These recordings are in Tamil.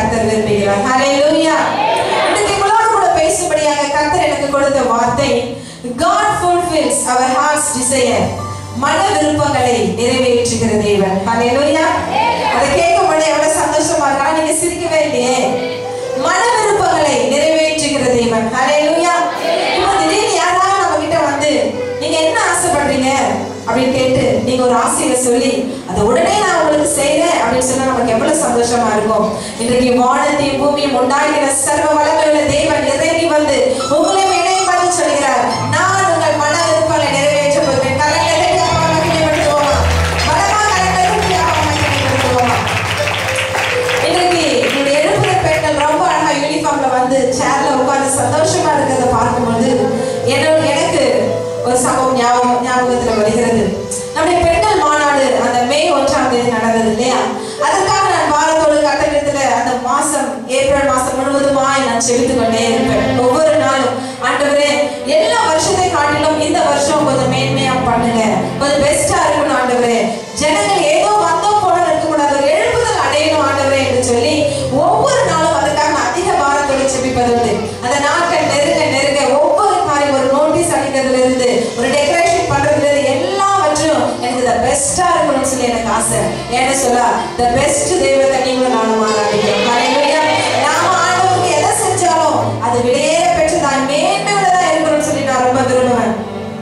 கர்த்தர் விரும்புகிறார் ஹalleluya இன்றைக்கு உங்களோடு கூட பேசும்படியாக கர்த்தர் எனக்கு கொடுத்த வார்த்தை God fulfills our heart's desire மன விருப்பங்களை நிறைவேற்றுகிற தேவன் ஹalleluya அதை கேட்கும்போது எவ்வளவு சந்தோஷமா இருக்கா நீங்க சிரிக்கவே இல்லையே மன விருப்பங்களை நிறைவேற்றுகிற தேவன் ஹalleluya இப்போ திடீர்னு யாராவது நம்ம கிட்ட வந்து நீங்க என்ன ஆசைப்படுறீங்க அப்படின்னு கேட்டு நீங்க ஒரு ஆசையை சொல்லி அதை உடனே நான் உங்களுக்கு செய்றேன் அப்படின்னு சொன்னா நமக்கு எவ்வளவு சந்தோஷமா இருக்கும் இன்றைக்கு வானத்தையும் பூமியும் உண்டாகிற சர்வ வளங்களுள்ள தேவன் இறங்கி வந்து உங்களை இணையம் பண்ணி சொல்கிறார் நான் உங்கள் மன விருப்பங்களை நிறைவேற்ற போகிறேன் கரங்களை தட்டி அப்பா மகிமைப்படுத்துவோமா பலமா கரங்களை தட்டி அப்பா மகிமைப்படுத்துவோமா இன்னைக்கு என்னுடைய எழுப்புற பெண்கள் ரொம்ப அழகா யூனிஃபார்ம்ல வந்து சேர்ல உட்கார்ந்து சந்தோஷமா இருக்கிறத பார்க்கும்போது என்னோட எனக்கு ஒரு சம்பவம் ஞாபகம் ஞாபகத்துல வருகிறது நம்முடைய பெண்கள் மாநாடு அந்த மே ஒன்றாம் தேதி நடந்தது இல்லையா அதற்காக நான் வாரத்தோடு கட்டணத்துல அந்த மாசம் ஏப்ரல் மாசம் முழுவதுமாய் நான் செலுத்து கொண்டே இருப்பேன் ஒவ்வொரு நாளும் ஆண்டவரே எல்லா வருஷத்தை காட்டிலும் இந்த வருஷம் கொஞ்சம் மேன்மையா பண்ணுங்க கொஞ்சம் பெஸ்டா இருக்கணும் ஆண்டவரே ஜனங்கள் ஏதோ வந்தோம் போல இருக்கக்கூடாது ஒரு எழுப்புதல் அடையணும் ஆண்டவரே என்று சொல்லி ஒவ்வொரு நாளும் அதுக்காக நான் அதிக பாரத்தோடு செபிப்பதுண்டு அந்த நாட்கள் நெருங்க நெருங்க ஒவ்வொரு காரியம் ஒரு நோட்டீஸ் அடிக்கிறதுல இருந்து ஒரு டெக்கரேஷன் பண்றதுல இருந்து எல்லாவற்றும் எனக்கு த பெஸ்டா இருக்கணும்னு சொல்லி எனக்கு ஆசை ஏன்னு சொல்ல த பெஸ்ட் தெய்வத்தை நீங்களும் நானும் ஆராதிக்கிறோம் ஹalleluya நாம ஆண்டவருக்கு எதை செஞ்சாலும் அது விலையேற பெற்று தான் மேன்மை உள்ளதா இருக்கணும்னு சொல்லி நான் ரொம்ப விரும்புவேன்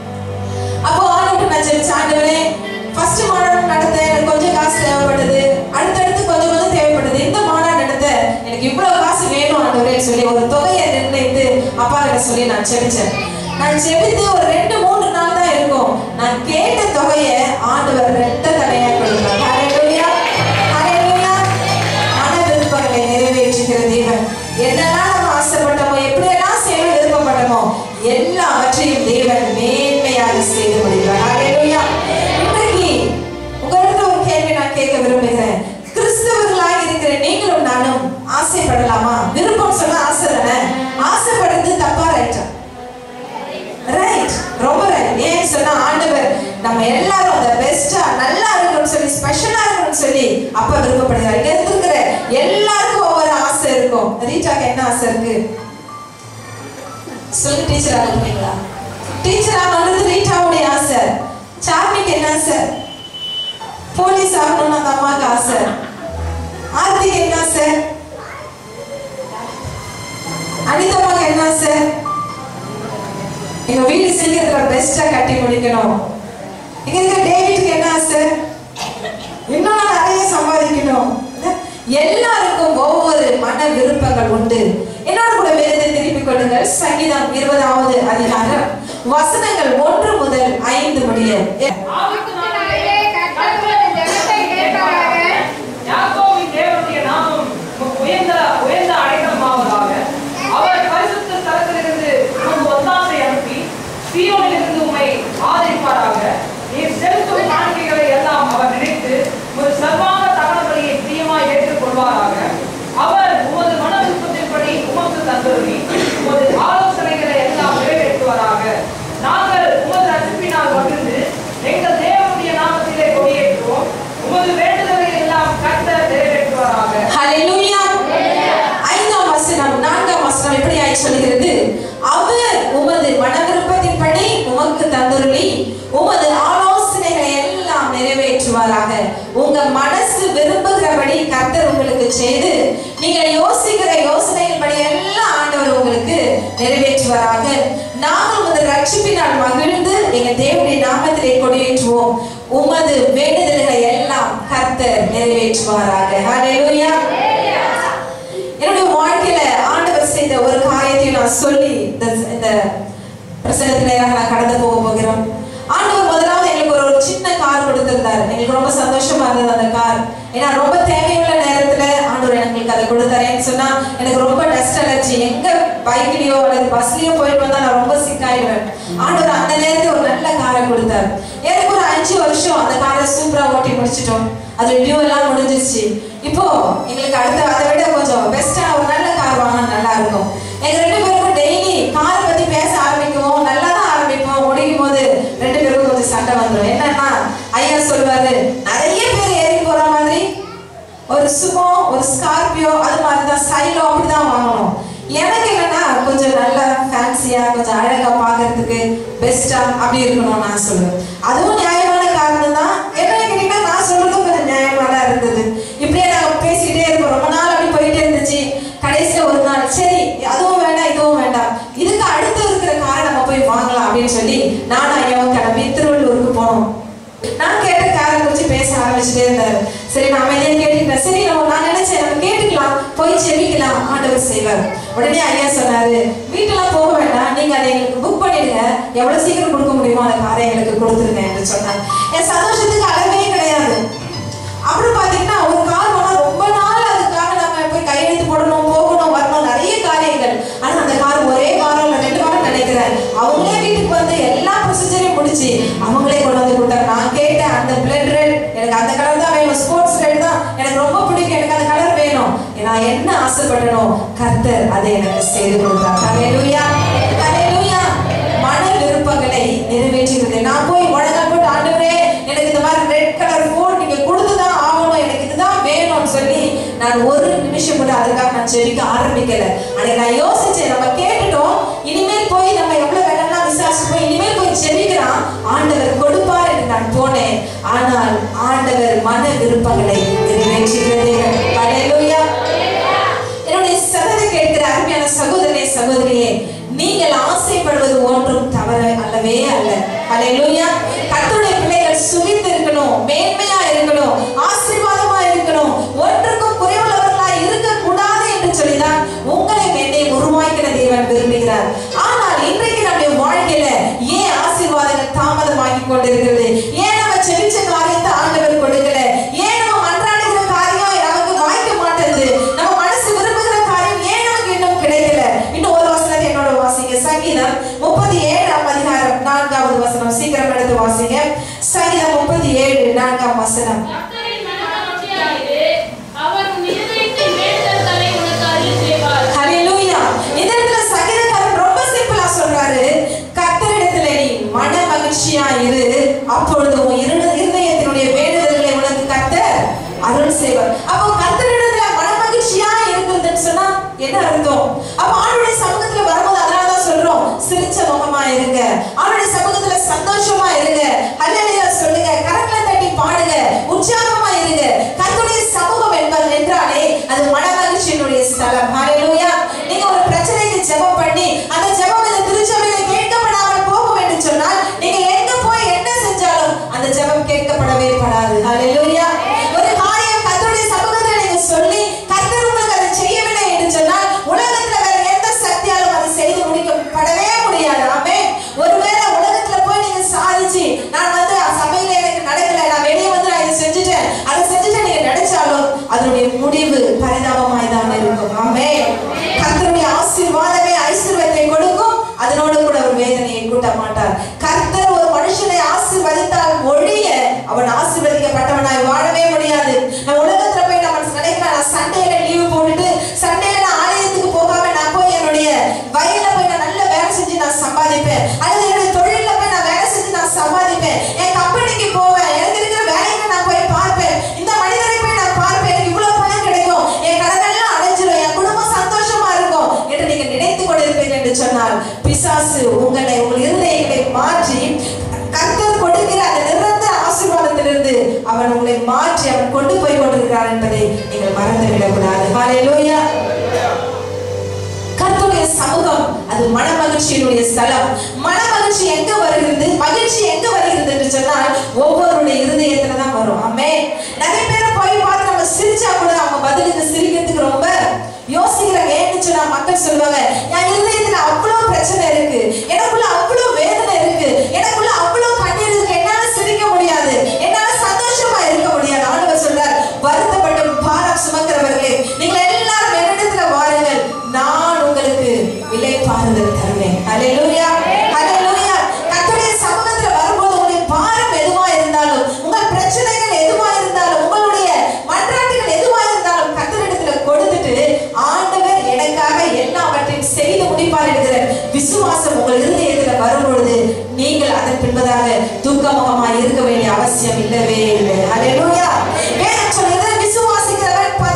அப்போ ஆண்டவருக்கு நான் ஜெபிச்சேன் ஆண்டவரே ஃபர்ஸ்ட் மாநாடு நடத்த எனக்கு கொஞ்சம் காசு தேவைப்படுது அடுத்தடுத்து கொஞ்சம் கொஞ்சம் தேவைப்படுது இந்த மாநாடு நடத்த எனக்கு இவ்வளவு காசு வேணும் ஆண்டவரேன்னு சொல்லி ஒரு தொகையை நிர்ணயித்து அப்பா கிட்ட சொல்லி நான் ஜெபிச்சேன் நான் ஜெபித்து ஒரு ரெண்டு மூணு நாள் தான் இருக்கும் நான் கேட்ட தொகையை ஆண்டவர் ரெட்ட தடையா கொடுத்தார் ஹalleluya ஹalleluya மன விருப்பங்களை நிறைவேற்றுகிற தேவன் என்னெல்லாம் நம்ம ஆசைப்பட்டோமோ எப்படியெல்லாம் செய்ய விருப்பப்பட்டோமோ எல்லாவற்றையும் தேவன் மேன்மையாக செய்து முடிகிறார் ஹalleluya இன்றைக்கு உங்களிடம் ஒரு கேள்வி நான் கேட்க விரும்புகிறேன் கிறிஸ்தவர்களாக இருக்கிற நீங்களும் நானும் ஆசைப்படலாமா விருப்பம் சொன்னா ஆசை தானே ஆசைப்படுறது தப்பா ரைட்டா ரைட் ரொம்ப ரைட் ஏன் சொன்னா ஆண்டவர் நம்ம எல்லாரும் அந்த பெஸ்டா நல்லா இருக்கணும்னு சொல்லி ஸ்பெஷலா இருக்கணும்னு சொல்லி அப்ப விருப்பப்படுகிறார் இங்க இருக்கிற எல்லாருக்கும் ஒவ்வொரு ஆசை இருக்கும் ரீட்டாக்கு என்ன ஆசை இருக்கு சொல்லு டீச்சர் ஆகணுங்களா டீச்சர் ஆகணும்ன்றது ரீட்டாவுடைய ஆசை சார்மிக்கு என்ன ஆசை போலீஸ் ஆகணும்னு அந்த அம்மாவுக்கு ஆசை ஆர்த்திக்கு என்ன ஆசை அனிதம்மாக்கு என்ன ஆசை எங்க வீடு சீக்கிரத்துல பெஸ்டா கட்டி முடிக்கணும் இங்க இருக்க டேவிட்க்கு என்ன ஆசை இன்னும் நான் நிறைய சம்பாதிக்கணும் எல்லாருக்கும் ஒவ்வொரு மன விருப்பங்கள் உண்டு என்னோட கூட வேதத்தை திருப்பிக் கொள்ளுங்கள் சங்கீதம் இருபதாவது அதிகாரம் வசனங்கள் ஒன்று முதல் ஐந்து முடிய ஆபத்து நாளிலே கர்த்தர் ஜெபத்தை கேட்பாராக. யாக்கோபின் தேவனுடைய நாமம் உமக்கு உயர்ந்த உயர்ந்த அடைக்கலமாவதாக. அவர் பரிசுத்த ஸ்தலத்திலிருந்து உமக்கு ஒத்தாசை அனுப்பி, சீயோனிலிருந்து உம்மை ஆதரிப்பாராக. நீர் செலுத்தும் காணிக்கைகளை எல்லாம் அவர் நினைத்து, உமது சர்வாங்க தகன பலியை பிரியமாய் ஏற்றுக்கொள்வாராக. அவர் உமது மன விருப்பத்தின்படி உமக்கு தந்தருளி, உமது ஆலோசனைகளை எல்லாம் நிறைவேற்றுவாராக. நாங்கள் உமது ரட்சிப்பினால் மகிழ்ந்து, எங்கள் தேவனுடைய நாமத்திலே கொடியேற்றுவோம் உமது வேண்டுதலை எல்லாம் கர்த்தர் நிறைவேற்றுவாராக ஹalleluya ஐந்தாம் வசனம் நான்காம் வசனம் இப்படியாய் சொல்கிறது அவர் உமது மன விருப்பத்தின்படி உமக்கு தந்துருளி உமது ஆலோசனைகளை எல்லாம் நிறைவேற்றுவாராக உங்க மனசு விரும்புகிறபடி கர்த்தர் உங்களுக்கு செய்து நீங்கள் யோசிக்கிற யோசனையின்படி எல்லாம் ஆண்டவர் உங்களுக்கு நிறைவேற்றுவாராக நாங்கள் உமது ரட்சிப்பினால் மகிழ்ந்து எங்க தேவனுடைய நாமத்திலே கொடியேற்றுவோம் உமது வேண்டுதல்களை எல்லாம் கர்த்தர் நிறைவேற்றுவாராக ஹalleluya என்னுடைய வாழ்க்கையில ஆண்டவர் செய்த ஒரு காரியத்தையும் நான் சொல்லி இந்த இந்த பிரசங்கத்தின் நேராக நான் கடந்து போக போகிறோம் ஆண்டவர் முதலாவது எங்களுக்கு ஒரு ஒரு சின்ன கார் கொடுத்திருந்தார் எங்களுக்கு ரொம்ப சந்தோஷமா இருந்தது அந்த கார் ஏன்னா ரொம்ப தேவையுள்ள நேரத்துல ஆண்டவர் எங்களுக்கு அதை கொடுத்தாரேன்னு சொன்னா எனக்கு ரொம்ப டஸ்ட் அலர்ஜி எங்க பைக்லயோ அல்லது பஸ்லயோ போயிட்டு வந்தா நான் ரொம்ப சிக்காயிடுவேன் ஆண்டவர் அந்த நேரத்துல ஒரு நல்ல காரை கொடுத்தார் எனக்கு ஒரு அஞ்சு வருஷம் அந்த காரை சூப்பரா ஓட்டி முடிச்சிட்டோம் அது டியூ எல்லாம் முடிஞ்சிருச்சு இப்போ எங்களுக்கு அடுத்த அதை விட கொஞ்சம் பெஸ்டா ஒரு நல்ல கார் வாங்கினா நல்லா இருக்கும் எங்க ரெண்டு பேருக்கும் டெய்லி கார் பத்தி பேச ஆரம்பிக்குவோம் நல்லா தான் ஆரம்பிப்போம் முடிக்கும் போது ரெண்டு பேருக்கும் கொஞ்சம் சண்டை வந்துடும் என்னன்னா ஐயா சொல்லுவாரு நிறைய பேர் ஏறி போற மாதிரி ஒரு சுமோ ஒரு ஸ்கார்பியோ அது மாதிரி தான் சைலோ அப்படிதான் வாங்கணும் எனக்கு என்னன்னா கொஞ்சம் நல்லா ஃபேன்சியா கொஞ்சம் அழகா பார்க்கறதுக்கு பெஸ்டா அப்படி இருக்கணும் நான் சொல்லுவேன் அதுவும் நியாயமான காரணம் தான் என்ன கேட்டீங்கன்னா நான் சொல்றதும் கொஞ்சம் நியாயமா தான் இருந்தது இப்படியே நாங்க பேசிக்கிட்டே இருப்போம் ரொம்ப நாள் அப்படி போயிட்டே இருந்துச்சு கடைசியில ஒரு நாள் சரி அதுவும் வேண்டாம் இதுவும் வேண்டாம் இதுக்கு அடுத்து இருக்கிற காரை நம்ம போய் வாங்கலாம் அப்படின்னு சொல்லி நானும் ஐயாவும் கிளம்பி திருவள்ளூருக்கு போனோம் நான் கேட்ட காரை குறிச்சு பேச ஆரம்பிச்சுட்டே இருந்தாரு சரி நான் அமைதியா கேட்டுக்கிட்டேன் சரி நம்ம நான் நினைச்சேன் நம்ம கேட்டுக்கலாம் போய் செவிக்கலாம் ஆண்டவர் செய்வார் உடனே ஐயா சொன்னாரு வீட்டெல்லாம் போக வேண்டாம் நீங்க அதை எங்களுக்கு புக் பண்ணிடுங்க எவ்வளவு சீக்கிரம் கொடுக்க முடியுமோ அந்த காரை எங்களுக்கு கொடுத்துருங்க என்று சொன்னார் என் சந்தோஷத்துக்கு அளவே கிடையாது அப்புறம் பாத்தீங்கன்னா ஒரு கார் வாங்க ரொம்ப நாள் அதுக்காக நம்ம போய் கையெழுத்து போடணும் போகணும் வரணும் நிறைய காரியங்கள் ஆனா அந்த கார் ஒரே வாரம் இல்ல ரெண்டு வாரம் நினைக்கிறேன் அவங்களே வீட்டுக்கு வந்து எல்லா ப்ரொசீஜரையும் முடிச்சு அவங்களே கொண்டு வந்து கொடுத்தாங்க நான் கேட்டேன் அந்த பிளட் ரெட் எனக்கு அந்த கலர் தான் வேணும் ஸ்போர்ட்ஸ் ரெட் தான் எனக்கு ரொம்ப பிடிக்கும் எனக்கு அந்த கலர் வேணும் நான் என்ன ஆசைப்பட்டனோ கர்த்தர் அதை எனக்கு செய்து கொடுத்தார் ஹalleluya ஹalleluya மன விருப்பங்களை நிறைவேற்றுகிறது நான் போய் முழங்கால் போட்டு ஆண்டவரே எனக்கு இந்த மாதிரி ரெட் கலர் ஃபோன் நீங்க கொடுத்துதான் ஆகணும் எனக்கு இதுதான் வேணும்னு சொல்லி நான் ஒரு நிமிஷம் கூட அதுக்காக நான் ஜெபிக்க ஆரம்பிக்கல அன்னைக்கு நான் யோசிச்சேன் நம்ம கேட்டுட்டோம் இனிமேல் போய் நம்ம எவ்வளவு வேணும்னா விசாரிச்சுப்போம் இனிமேல் போய் ஜெபிக்கிறான் ஆண்டவர் கொடுப்பார் என்று நான் போனேன் ஆனால் ஆண்டவர் மன விருப்பங்களை நிறைவேற்றுகிறதே ஹalleluya என்னுடைய சததை கேட்கிற அருமையான சகோதரனே சகோதரியே நீங்கள் ஆசைப்படுவது ஒன்றும் தவறு அல்லவே அல்ல ஹalleluya கர்த்தருடைய பிள்ளைகள் சுகித்து இருக்கணும் மேன்மையா இருக்கணும் ஆசீர்வாதமா இருக்கணும் ஒன்றுக்கும் குறைவுள்ளவர்களா இருக்க கூடாது என்று சொல்லிதான் உங்களை என்னை உருவாக்கின தேவன் விரும்புகிறார் ஆனால் இன்றைக்கு நம்முடைய வாழ்க்கையில ஏன் ஆசீர்வாதங்கள் தாமதமாகி கொண்டிருக்கிறது ஏன் நம்ம செவிச்ச காரியத்தை ஆண்டவர் கொடுக்கல ஏன் நம்ம மன்றாடுகிற காரியம் நமக்கு வாய்க்க மாட்டேங்குது நம்ம மனசு விரும்புகிற காரியம் ஏன் நமக்கு இன்னும் கிடைக்கல இன்னும் ஒரு வசனத்தை என்னோட வாசிங்க சங்கீதம் முப்பத்தி ஏழாம் அதிகாரம் நான்காவது வசனம் சீக்கிரம் எடுத்து வாசிங்க சங்கீதம் முப்பத்தி ஏழு நான்காம் வசனம் கர்த்தரின் மனசாட்சியாயிரு. அவர் உன் இருதயத்தின் வேண்டுதல்களை உனக்கு அருள் செய்வார். ஹalleluya இந்த இடத்துல சங்கீதக்காரன் ரொம்ப சிம்பிளா சொல்றாரு கர்த்தரிடத்துல நீ மன மகிழ்ச்சியா இரு அப்பொழுது உன் இருத- இருதயத்தினுடைய வேண்டுதல்களை உனக்கு கர்த்தர் அருள் செய்வார் அப்போ கர்த்தரிடத்துல மன மகிழ்ச்சியா இருக்கிறதுன்னு சொன்னா என்ன அர்த்தம் அப்ப ஆண்டுடைய சமூகத்துல வரும்போது அதனால தான் சொல்றோம் சிரிச்ச முகமா இருங்க ஆண்டுடைய சமூகத்துல சந்தோஷமா இருங்க ஹalleluya சொல்லுங்க கரங்களை தட்டி பாடுங்க உற்சாகமா இருங்க கர்த்தருடைய சமூகம் என்பது என்றாலே அது மன மகிழ்ச்சியினுடைய ஸ்தலம் ஹalleluya நீங்க ஒரு பிரச்சனைக்கு ஜெபம் பண்ணி அந்த ஜெபம் இந்த திருச்சபையில கேட்கப்படாமல் போகும் என்று சொன்னால் நீங்க எங்க போய் என்ன செஞ்சாலும் அந்த ஜெபம் கேட்கப்படவே படாது ஹalleluya ஒரு காரியம் கர்த்தருடைய சமூகத்துல நீங்க சொல்லி கர்த்தர் உங்களுக்கு அதை செய்யவில்லை என்று சொன்னால் உலகத்துல வேற எந்த சக்தியாலும் அதை செய்து முடிக்கப்படவே முடியாது ஆமென் ஒருவேளை உலகத்துல போய் நீங்க சாதிச்சு நான் வந்து சபையில எனக்கு நடக்கல நான் வெளியே வந்து நான் இதை செஞ்சுட்டேன் அதை செஞ்சுட்டேன் நீங்க நினைச்சாலும் அதனுடைய முடிவு பரிதாபமாய் தான் இருக்கும் ஆமென் கர்த்தருடைய ஆசீர்வாதமே ஐஸ்வர்யத்தை கொடுக்கும் அதனோடு கூட ஒரு வேதனையை கூட்ட மாட்டார் கர்த்தர் ஒரு மனுஷனை ஆசீர்வதித்தால் ஒழிய அவன் ஆசீர்வதிக்கப்பட்டவனாய் வாழவே முடியாது நம்ம உலகத்துல போய் நம்ம நினைக்கலாம் நான் சண்டேல லீவு போட்டுட்டு சண்டேல நான் ஆலயத்துக்கு போகாம நான் போய் என்னுடைய வயல்ல போய் நான் நல்ல வேலை செஞ்சு நான் சம்பாதிப்பேன் அல்லது என்னுடைய தொழில்ல போய் நான் வேலை செஞ்சு நான் சம்பாதிப்பேன் என் கம்பெனிக்கு போவேன் எனக்கு இருக்கிற வேலைக்கு நான் போய் பார்ப்பேன் இந்த மனிதரை போய் நான் பார்ப்பேன் எனக்கு இவ்வளவு பணம் கிடைக்கும் என் கடனெல்லாம் அடைஞ்சிரும் என் குடும்பம் சந்தோஷமா இருக்கும் என்று நீங்க நினைத்து கொண்டிருப்பீர்கள் என்று சொன்னால் பிசாசு உங்களை உங்கள் இருதயங்களை மாற்றி கர்த்தர் கொடுக்கிற அந்த நிரந்தர ஆசீர்வாதத்திலிருந்து அவன் உங்களை மாற்றி அவன் கொண்டு போய் கொண்டிருக்கிறார் என்பதை நீங்கள் மறந்து விடக்கூடாது ஹalleluya கர்த்தருடைய சமூகம் அது மன மகிழ்ச்சியினுடைய ஸ்தலம் மன மகிழ்ச்சி எங்க வருகிறது மகிழ்ச்சி எங்க வருகிறது என்று சொன்னால் ஒவ்வொருடைய இருதயத்துல தான் வரும் ஆமே நிறைய பேரை போய் பார்த்து நம்ம சிரிச்சா கூட அவங்க பதிலுக்கு சிரிக்கிறதுக்கு ரொம்ப யோசிக்கிறாங்க ஏன்னு சொன்னா மக்கள் சொல்லுவாங்க என் இருதயத்துல அவ்வளவு பிரச்சனை இருக்கு எனக்குள்ள அவ்வளவு வேதனை இருக்கு எனக்குள்ள அவ்வளவு கண்ணீர் இருக்கு என்னால சிரிக்க முடியாது என்னால சந்தோஷமா இருக்க முடியாது ஆண்டவர் சொல்றார் வருத்தப்பட்டு பாரம் சுமக்கிறவர்களே நீங்கள் எல்லாரும் என்னிடத்துல வாருங்கள் நான் உங்களுக்கு விலை பாருதல் தருவேன் ஹalleluya ஹalleluya கர்த்தருடைய சமூகத்துல வரும்போது உங்களுடைய பாரம் எதுவா இருந்தாலும் உங்கள் பிரச்சனைகள் எதுவா இருந்தாலும் உங்களுடைய மன்றாட்டுகள் எதுவா இருந்தாலும் கர்த்தரிடத்துல கொடுத்துட்டு ஆண்டவர் எனக்காக எல்லாவற்றையும் செய்து முடிப்பார் என்கிற விசுவாசம் உங்கள் இருதயத்துல வரும்பொழுது நீங்கள் அதன் பின்பதாக துக்கமுகமாய் இருக்க வேண்டிய அவசியம் இல்லவே இல்லை ஹalleluya வேதம் சொல்கிறது விசுவாசிக்கிறவன்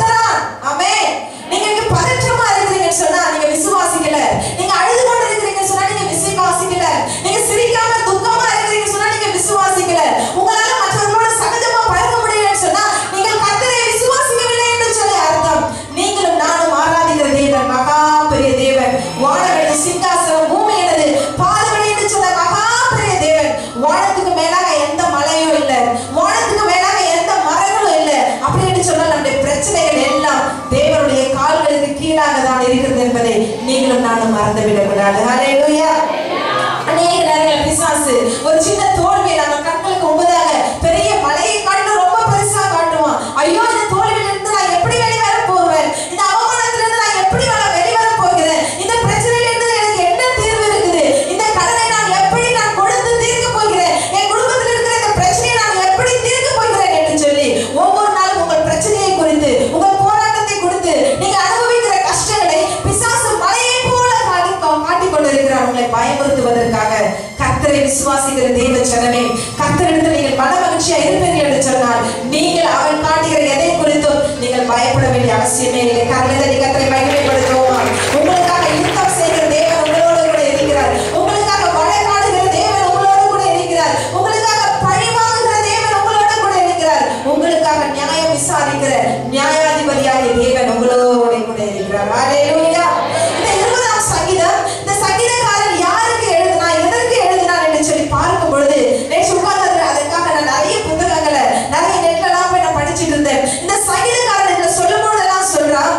மறந்து விடக்கூடாது ஹalleluya அநேக நேரங்கள் பிசாசு ஒரு சின்ன தோல்வியை நம்ம கண்களுக்கு முன்பதாக பெரிய மலையை காட்டு ரொம்ப பெருசா காட்டுவான் ஐயோ இந்த தோல்வியில இருந்து நான் எப்படி வெளிவர போவேன் இந்த அவமானத்துல இருந்து நான் எப்படி வர வெளிவர போகிறேன் இந்த பிரச்சனையில இருந்து எனக்கு என்ன தீர்வு இருக்குது இந்த கடனை நான் எப்படி நான் கொடுத்து தீர்க்க போகிறேன் என் குடும்பத்தில் இருக்கிற இந்த பிரச்சனையை நான் எப்படி தீர்க்க போகிறேன் என்று சொல்லி ஒவ்வொரு நாளும் உங்கள் பிரச்சனையை குறித்து உங்கள் போராட்டத்தை குறித்து நீங்க அனுபவிக்கிற கஷ்டங்களை பிசாசு மலையை போல காட்டி காட்டிக் கொண்டிருக்கிறார் உங்களை பயமுறுத்துவதற்காக கர்த்தரை விசுவாசிக்கிற தேவ ஜனமே கர்த்தரிடத்தில் நீங்கள் மன மகிழ்ச்சியா இருப்பீர்கள் என்று சொன்னால் நீங்கள் அவன் காட்டுகிற எதை குறித்தும் நீங்கள் பயப்பட வேண்டிய அவசியமே இல்லை கர்த்தரை கர்த்தரை மகிமைப்படுத்துவோமா உங்களுக்காக யுத்தம் செய்கிற தேவன் உங்களோடு கூட இருக்கிறார் உங்களுக்காக வழக்காடுகிற தேவன் உங்களோடு கூட இருக்கிறார் உங்களுக்காக பழிவாங்குகிற தேவன் உங்களோடு கூட இருக்கிறார் உங்களுக்காக நியாயம் விசாரிக்கிற நியாயாதிபதியாகிய தேவன் உங்களோடு கூட இருக்கிறார் ஹalleluya இந்த இருபதாம் சங்கீதம் இந்த சங்கீதக்காரன் யாருக்கு எழுதினா எதற்கு எழுதினார் என்று சொல்லி பார்க்கும் பொழுது நேற்று உட்கார்ந்து அதற்காக நான் நிறைய புத்தகங்களை நிறைய நெட்லாம் போய் நான் படிச்சிட்டு இருந்தேன் இந்த சங்கீதக்காரன் இதை சொல்லும் போதெல்லாம் சொல்றான்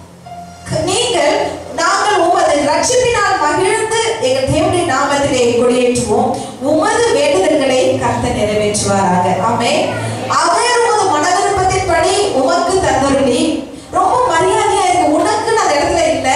நீங்கள் நாங்கள் உமது ரட்சிப்பினால் மகிழ்ந்து எங்கள் தேவனுடைய நாமத்திலே கொடியேற்றுவோம் உமது வேண்டுதல்களை கர்த்தர் நிறைவேற்றுவாராக ஆமே அவர் உமது மன விருப்பத்தின்படி உமக்கு தந்தருளி ரொம்ப மரியாதையா இருக்கு உனக்குன்னு அந்த இடத்துல இல்லை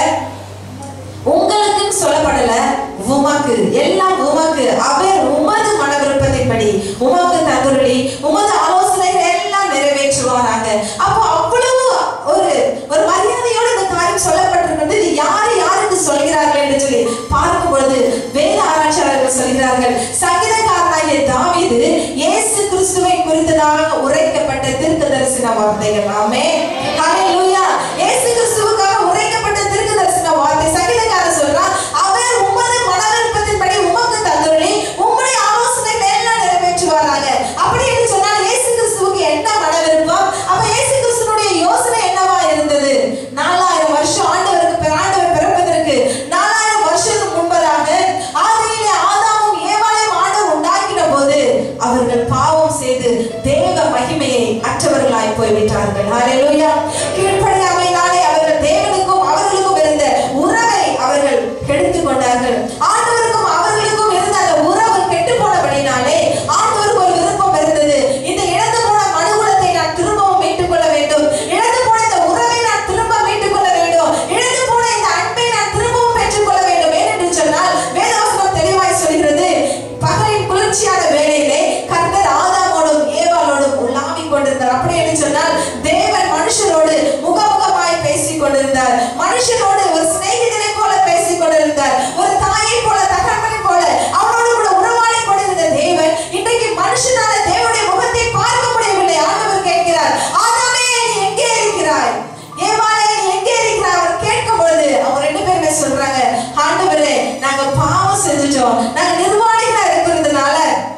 உங்களுக்குன்னு சொல்லப்படல உமக்கு எல்லாம் உமக்கு அவர் உமது மன விருப்பத்தின்படி உமக்கு தந்துருளி உமது ஆலோசனைகள் எல்லாம் நிறைவேற்றுவாராக அப்போ அவ்வளவு ஒரு ஒரு மரியாதையோடு இந்த காரியம் சொல்லப்பட்டிருக்கிறது இது யாரு யாருக்கு சொல்கிறார்கள் என்று சொல்லி பார்க்கும் பொழுது வேத ஆராய்ச்சியாளர்கள் சொல்கிறார்கள் சங்கீதக்காரனாகிய தாவீது இயேசு கிறிஸ்துவை குறித்ததாக உரைக்கப்பட்ட தீர்க்க தரிசன வார்த்தைகள் ஆமே ஹalleluya இயேசு கிறிஸ்துவுக்காக உரைக்கப்பட்ட தீர்க்க தரிசன வார்த்தை சங்கீதக்காரன் சொல்றான் அவர் உமது மன விருப்பத்தின்படி உமக்கு தந்துள்ளி உம்முடைய ஆலோசனைகளை எல்லாம் நிறைவேற்றுவாராக அப்படி என்று சொன்னால் இயேசு கிறிஸ்துவுக்கு என்ன மன விருப்பம் அப்ப இயேசு கிறிஸ்துனுடைய யோசனை என்னவா இருந்தது நாலாயிரம் வருஷம் ஆண்டவருக்கு பிற- ஆண்டவர் பிறப்பதற்கு நாலாயிரம் வருஷத்துக்கு முன்பதாக ஆதியிலே ஆதாமும் ஏவாளையும் ஆண்டவர் உண்டாக்கின போது அவர்கள் பாவம் செய்து தேவ மகிமையை அற்றவர்களாய் போய்விட்டார்கள் ஹalleluya கீழ்ப்படியாமையினாலே அவர்கள் தேவனுக்கும் அவர்களுக்கும் இருந்த உறவை அவர்கள் கெடுத்துக் கொண்டார்கள் ஆண்டவருக்கும் அவர்களுக்கும் இருந்த அந்த உறவு கெட்டு போனபடினாலே ஆண்டவருக்கு ஒரு விருப்பம் இருந்தது இந்த இழந்து போன மனுகுலத்தை நான் திரும்பவும் மீட்டுக் கொள்ள வேண்டும் இழந்து போன இந்த உறவை நான் திரும்ப மீட்டுக் கொள்ள வேண்டும் இழந்து போன இந்த அன்பை நான் திரும்பவும் பெற்றுக் கொள்ள வேண்டும் ஏனென்று சொன்னால் வேதவசனம் தெளிவாய் சொல்கிறது பகலின் குளிர்ச்சியான வேளையிலே கர்த்தர் ஆதாமோடும் ஏவாளோடும் உலாவிக் கொண்டிருந்தார் அப்படி என்று சொன்னால் தேவன் மனுஷரோடு முகமுகமாய் பேசிக் கொண்டிருந்தார் மனுஷனோடு ஒரு சிநேகிதனை போல பேசிக் கொண்டிருந்தார் ஒரு தாயை போல தகப்பனை போல அவனோடு கூட உறவாடி கொண்டிருந்த தேவன் இன்றைக்கு மனுஷனால தேவனுடைய முகத்தை பார்க்க முடியவில்லை ஆண்டவர் கேட்கிறார் ஆதாமே நீ எங்கே இருக்கிறாய் ஏவாளே நீ எங்கே இருக்கிறாய் அவர் கேட்கும் பொழுது அவங்க ரெண்டு பேருமே சொல்றாங்க ஆண்டவரே நாங்க பாவம் செஞ்சுட்டோம் நாங்க நிர்வாணிகளா இருக்கிறதுனால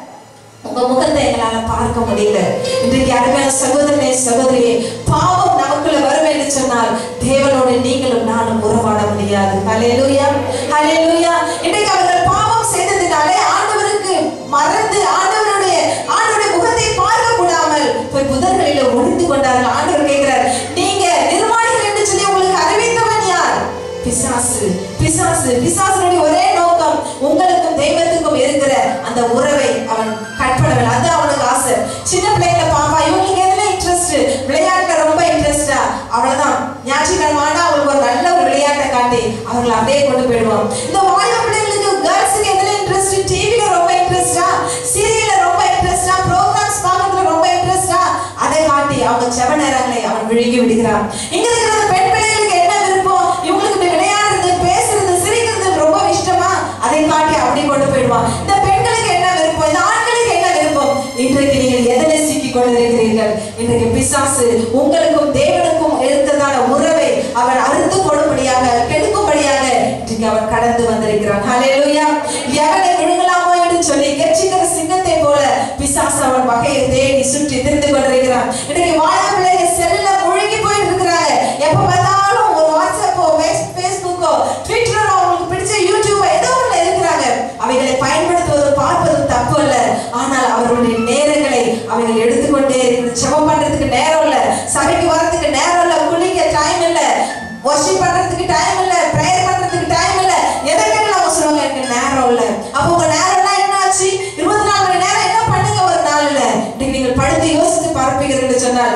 உங்க முகத்தை எங்களால பார்க்க முடியல இன்றைக்கு அருமையான சகோதரனே சகோதரியே பாவம் நமக்குள்ள வரும் என்று சொன்னால் தேவனோடு நீங்களும் நானும் உறவாட முடியாது ஹalleluya ஹalleluya இன்றைக்கு அவர்கள் பாவம் செய்ததினாலே ஆண்டவருக்கு மறந்து ஆண்டவருடைய ஆண்டவருடைய முகத்தை பார்க்க கூடாமல் போய் புதர்களில ஒளிந்து கொண்டார்கள் ஆண்டவர் கேட்கிறார் நீங்க நிர்வாணிகள் என்று சொல்லி உங்களுக்கு அறிவித்தவன் யார் பிசாசு பிசாசு பிசாசுடைய ஒரே நோக்கம் உங்களுக்கும் தெய்வத்துக்கும் இருக்கிற அந்த உறவை அவன் கட்படவில்லை அது அவனுக்கு ஆசை சின்ன பிள்ளைங்கள பாப்பா இவங்களுக்கு எதுல இன்ட்ரெஸ்ட் விளையாட்டுல ரொம்ப இன்ட்ரெஸ்டா அவ்வளவுதான் ஞாயிற்றுக்கிழமை ஆனா அவங்களுக்கு ஒரு நல்ல ஒரு விளையாட்டை காட்டி அவங்களை அப்படியே கொண்டு போயிடுவோம் இந்த வாலிப பிள்ளைங்களுக்கு கேர்ள்ஸுக்கு எதுல இன்ட்ரெஸ்ட் டிவில ரொம்ப இன்ட்ரெஸ்டா சீரியல்ல ரொம்ப இன்ட்ரெஸ்டா ப்ரோக்ராம்ஸ் பார்க்கறதுல ரொம்ப இன்ட்ரெஸ்டா அதை காட்டி அவங்க செவ நேரங்களை அவன் விழுங்கி விடுகிறான் இங்க இருக்கிற அந்த பெண் பிள்ளைகளுக்கு என்ன விருப்பம் இவங்களுக்கு இப்படி விளையாடுறது பேசுறது சிரிக்கிறது ரொம்ப இஷ்டமா அதை காட்டி அப்படி கொண்டு போயிடுவான் இந்த பெண்களுக்கு என்ன விருப்பம் இந்த ஆண்களுக்கு என்ன விருப்பம் இன்றைக்கு நீங்கள் எதில் சிக்கிக் கொண்டிருக்கிறீர்கள் இன்றைக்கு பிசாசு உங்களுக்கும் தேவனுக்கும் இருக்கிறதான உறவை அவன் அறுத்து போடும்படியாக கெடுக்கும்படியாக இன்றைக்கு அவன் கடந்து வந்திருக்கிறான் ஹalleluya எவனை விழுங்கலாமோ என்று சொல்லி கெச்சிக்கிற சிங்கத்தை போல பிசாசு அவன் வகையை தேடி சுற்றி திரிந்து கொண்டிருக்கிறான் இன்னைக்கு வாழ பிள்ளைங்க செல்ல முழுகி போயிட்டு இருக்கிறாங்க எப்ப பார்த்தாலும் ஒரு வாட்ஸ்அப்போ ஃபேஸ்புக்கோ ட்விட்டரோ அவங்களுக்கு பிடிச்ச யூடியூப் ஏதோ ஒண்ணு இருக்கிறாங்க அவைகளை பயன்படுத்துவது பார்ப்பது தப்பு அல்ல ஆனால் அவர்களுடைய நேரங்களை அவைகள் எடுத்துக்கொண்டே இருக்குது செபம் பண்றதுக்கு நேரம் இல்ல சபைக்கு வரதுக்கு நேரம் இல்ல குளிக்க டைம் இல்ல வர்ஷிப் பண்றதுக்கு டைம் இல்ல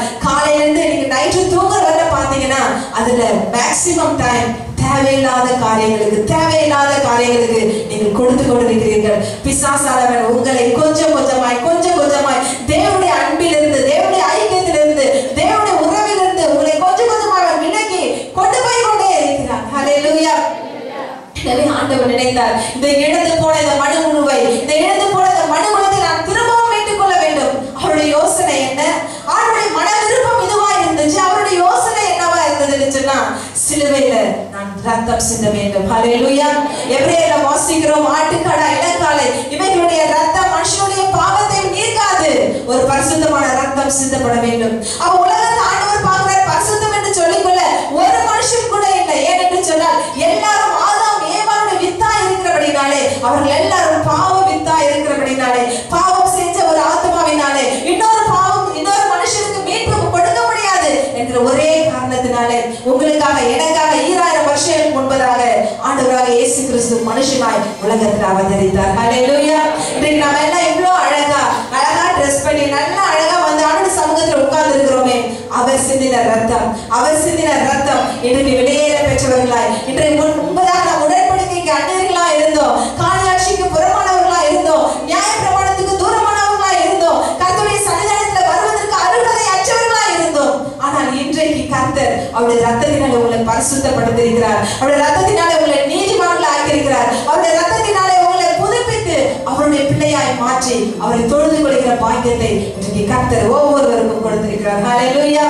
காலையில இருந்து நீங்க நைட்டு தூங்குற வரை பாத்தீங்கன்னா அதுல மேக்சிமம் டைம் தேவையில்லாத காரியங்களுக்கு தேவையில்லாத காரியங்களுக்கு நீங்கள் கொடுத்து கொண்டிருக்கிறீர்கள் பிசாசானவன் உங்களை கொஞ்சம் கொஞ்சமாய் கொஞ்சம் கொஞ்சமாய் தேவனுடைய அன்பிலிருந்து தேவனுடைய ஐக்கியத்திலிருந்து தேவனுடைய உறவிலிருந்து உங்களை கொஞ்சம் கொஞ்சமாய் அவன் விலக்கி கொண்டு போய் கொண்டே இருக்கிறான் ஹalleluya எனவே ஆண்டவர் நினைத்தார் இந்த இழந்து போன இந்த மனு உணவை இந்த இழந்து போன இந்த மனு உணவை நான் திரும்பவும் மீட்டுக் கொள்ள வேண்டும் அவருடைய யோசனை என்ன அவருடைய மன விருப்பம் இதுவா இருந்துச்சு அவருடைய யோசனை என்னவா இருந்ததுன்னு சொன்னா சிலுவையில நான் ரத்தம் சிந்த வேண்டும் ஹalleluya எபிரேயர்ல வாசிக்கிறோம் ஆட்டுக்கடா இளங்காலை இவைகளுடைய ரத்தம் மனுஷனுடைய பாவத்தை நீக்காது ஒரு பரிசுத்தமான ரத்தம் சிந்தப்பட வேண்டும் அப்ப உலகத்தை ஆண்டவர் பார்க்கிறார் பரிசுத்தம் என்று சொல்லிக்கொள்ள ஒரு மனுஷன் கூட இல்லை ஏனென்று சொன்னால் எல்லாரும் ஆதாம் ஏவாளுடைய வித்தா இருக்கிறபடினாலே அவர்கள் எல்லாரும் பாவ வித்தா இருக்கிறபடினாலே பாவம் செஞ்ச ஒரு ஆத்மாவினாலே இன்னொரு பாவம் இன்னொரு மனுஷனுக்கு மீட்பு கொடுக்க முடியாது என்ற ஒரே காரணத்தினாலே உங்களுக்காக எனக்காக ஈராயிரம் வருஷங்களுக்கு முன்பதாக ஆண்டவராக இயேசு கிறிஸ்து மனுஷனாய் உலகத்தில் அவதரித்தார் ஹalleluya இன்றைக்கு நாம எல்லாம் இவ்வளோ அழகா அழகா ட்ரெஸ் பண்ணி நல்லா அழகா வந்து ஆண்டு சமூகத்தில் உட்கார்ந்து இருக்கிறோமே அவர் சிந்தின ரத்தம் அவர் சிந்தின ரத்தம் இன்றைக்கு வெளியேற பெற்றவர்களாய் இன்றைக்கு முன் முன்பதாக நாம் உடன்படிக்கைக்கு அந்நியர்களா இருந்தோம் காணியாட்சிக்கு புறமானவர்களா இருந்தோம் நியாய பிரமாணத்துக்கு தூரமானவர்களா இருந்தோம் கர்த்தருடைய சன்னிதானத்தில் வருவதற்கு அருகதை அற்றவர்களா இருந்தோம் ஆனால் இன்றைக்கு கர்த்தர் அவருடைய ரத்தத்தினாலே உங்களை பரிசுத்தப்படுத்தியிருக்கிறார் அவருடைய ரத்தத்தினாலே உங்களை நீதிமான்கள் ஆக்கியிருக்கிறார் அவருடைய ரத்தத்தினாலே உங்களை புதுப்பித்து அவருடைய பிள்ளையாய் மாற்றி அவரை தொழுது கொள்கிற பாக்கியத்தை இன்றைக்கு கர்த்தர் ஒவ்வொருவருக்கும் கொடுத்திருக்கிறார் ஹalleluya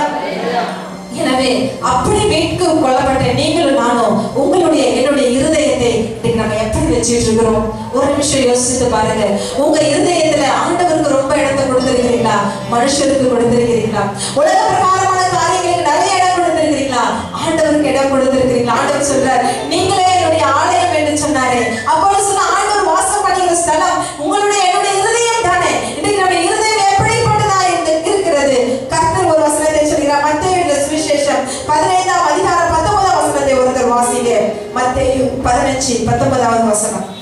எனவே அப்படி மீட்கு கொள்ளப்பட்ட நீங்களும் நானும் உங்களுடைய என்னுடைய இருதயத்தை இன்னைக்கு நம்ம எப்படி வச்சிட்டு இருக்கிறோம் ஒரு நிமிஷம் யோசித்து பாருங்க உங்க இருதயத்துல ஆண்டவருக்கு ரொம்ப இடத்தை கொடுத்திருக்கிறீங்களா மனுஷருக்கு கொடுத்திருக்கிறீங்களா உலக பிரகாரமான காரியங்களுக்கு நிறைய இடம் கொடுத்திருக்கிறீங்களா ஆண்டவருக்கு இடம் கொடுத்திருக்கிறீங்களா ஆண்டவர் சொல்றார் நீங்களே என்னுடைய ஆலயம் என்று சொன்னாரே அப்பொழுது சொன்ன ஆண்டவர் வாசம் பண்ணுகிற ஸ்தலம் உங்களுடைய என்னுடைய இருதயம் தானே இன்னைக்கு நம்முடைய இருதயம் எப்படிப்பட்டதா இருக்கு- இருக்கிறது கர்த்தர் ஒரு வசனத்தை சொல்கிறார் மத்தேயு சுவிசேஷம் பதினைந்தாம் அதிகாரம் பத்தொன்பதாம் வசனத்தை ஒருத்தர் வாசிங்க மத்தேயு பதினஞ்சு பத்தொன்பதாவது வசனம்